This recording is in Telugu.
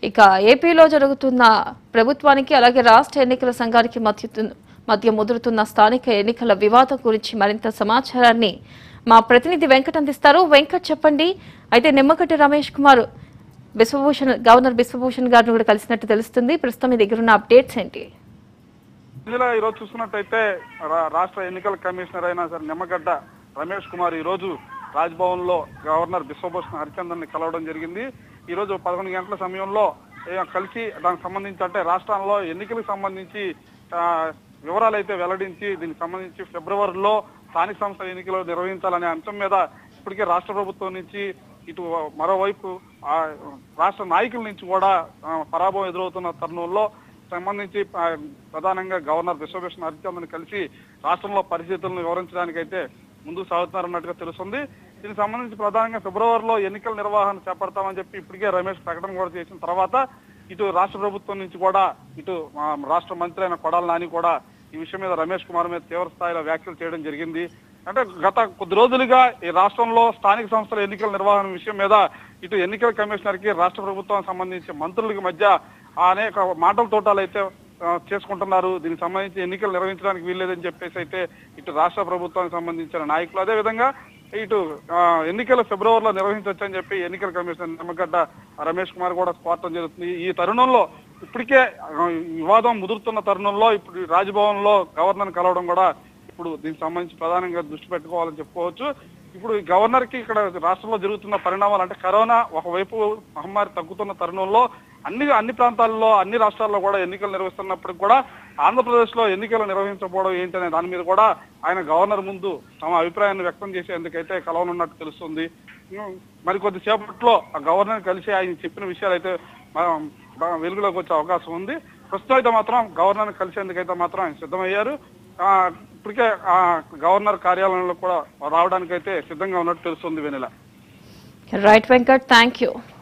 ఇక ఏపీలో జరుగుతున్న ప్రభుత్వానికి అలాగే రాష్ట్ర ఎన్నికల సంఘానికి మధ్య మధ్య ముదురుతున్న స్థానిక ఎన్నికల వివాదం గురించి మరింత సమాచారాన్ని మా ప్రతినిధి వెంకట్ అందిస్తారు వెంకట్ చెప్పండి అయితే నిమ్మగడ్డ రమేష్ కుమార్ బిశ్వభూషణ్ గవర్నర్ బిశ్వభూషణ్ గారిని కూడా కలిసినట్టు తెలుస్తుంది ప్రస్తుతం మీ దగ్గర ఉన్న అప్డేట్స్ ఏంటి ఇందులో ఈరోజు చూసుకున్నట్టయితే రా- రాష్ట్ర ఎన్నికల కమిషనర్ అయిన సార్ నిమ్మగడ్డ రమేష్ కుమార్ ఈ రోజు రాజ్భవన్ లో గవర్నర్ బిశ్వభూషణ్ హరిచందన్ ని కలవడం జరిగింది ఈ రోజు పదకొండు గంటల సమయంలో ఏ, కలిసి దానికి సంబంధించి అంటే రాష్ట్రంలో ఎన్నికలకు సంబంధించి ఆ, వివరాలు అయితే వెల్లడించి దీనికి సంబంధించి ఫిబ్రవరిలో స్థానిక సంస్థల ఎన్నికలు నిర్వహించాలనే అంశం మీద ఇప్పటికే రాష్ట్ర ప్రభుత్వం నుంచి ఇటు మరోవైపు ఆ, రాష్ట్ర నాయకుల నుంచి కూడా ఆ, పరాభవం ఎదురవుతున్న తరుణంలో సంబంధించి ఆ, ప్రధానంగా గవర్నర్ విశ్వభూషణ్ హరిచందన్ కలిసి రాష్ట్రంలో పరిస్థితులను వివరించడానికైతే ముందుకు సాగుతున్నారన్నట్టుగా తెలుస్తుంది దీనికి సంబంధించి ప్రధానంగా ఫిబ్రవరిలో ఎన్నికల నిర్వహణ చేపడతామని చెప్పి ఇప్పటికే రమేష్ ప్రకటన కూడా చేసిన తర్వాత ఇటు రాష్ట్ర ప్రభుత్వం నుంచి కూడా ఇటు ఆ, రాష్ట్ర మంత్రి అయిన కొడాల నాని కూడా ఈ విషయం మీద రమేష్ కుమార్ మీద తీవ్ర స్థాయిలో వ్యాఖ్యలు చేయడం జరిగింది అంటే గత కొద్ది రోజులుగా ఈ రాష్ట్రంలో స్థానిక సంస్థల ఎన్నికల నిర్వహణ విషయం మీద ఇటు ఎన్నికల కమిషనర్ కి రాష్ట్ర ప్రభుత్వానికి సంబంధించి మంత్రులకి మధ్య అనేక మాటల తోటాలు అయితే ఆ, చేసుకుంటున్నారు దీనికి సంబంధించి ఎన్నికలు నిర్వహించడానికి వీల్లేదని చెప్పేసి అయితే ఇటు రాష్ట్ర ప్రభుత్వానికి సంబంధించిన నాయకులు అదే విధంగా ఇటు ఆ, ఎన్నికలు ఫిబ్రవరిలో నిర్వహించవచ్చని చెప్పి ఎన్నికల కమిషనర్ నిమ్మగడ్డ రమేష్ కుమార్ కూడా స్పష్టం జరుగుతుంది ఈ తరుణంలో ఇప్పటికే ఆ, వివాదం ముదురుతున్న తరుణంలో ఇప్పుడు రాజ్భవన్ లో గవర్నర్ కలవడం కూడా ఇప్పుడు దీనికి సంబంధించి ప్రధానంగా దృష్టి పెట్టుకోవాలని చెప్పుకోవచ్చు ఇప్పుడు ఈ గవర్నర్ కి ఇక్కడ రాష్ట్రంలో జరుగుతున్న పరిణామాలు అంటే కరోనా ఒకవైపు మహమ్మారి తగ్గుతున్న తరుణంలో అన్ని అన్ని ప్రాంతాల్లో అన్ని రాష్ట్రాల్లో కూడా ఎన్నికలు నిర్వహిస్తున్నప్పటికి కూడా ఆంధ్రప్రదేశ్ లో ఎన్నికలు నిర్వహించకపోవడం ఏంటనే దాని మీద కూడా ఆయన గవర్నర్ ముందు తమ అభిప్రాయాన్ని వ్యక్తం చేసేందుకైతే కలవనున్నట్టు తెలుస్తుంది ఉమ్, మరి కొద్దిసేపట్లో ఆ గవర్నర్ కలిసి ఆయన చెప్పిన విషయాలు అయితే మ- బ- వెలుగులోకి వచ్చే అవకాశం ఉంది ప్రస్తుతం అయితే మాత్రం గవర్నర్ కలిసేందుకైతే మాత్రం ఆయన సిద్ధమయ్యారు ఆ, ఇప్పటికే ఆ గవర్నర్ కార్యాలయంలో కూడా రావడానికైతే సిద్ధంగా ఉన్నట్టు తెలుస్తుంది Vennela right Venkat thank you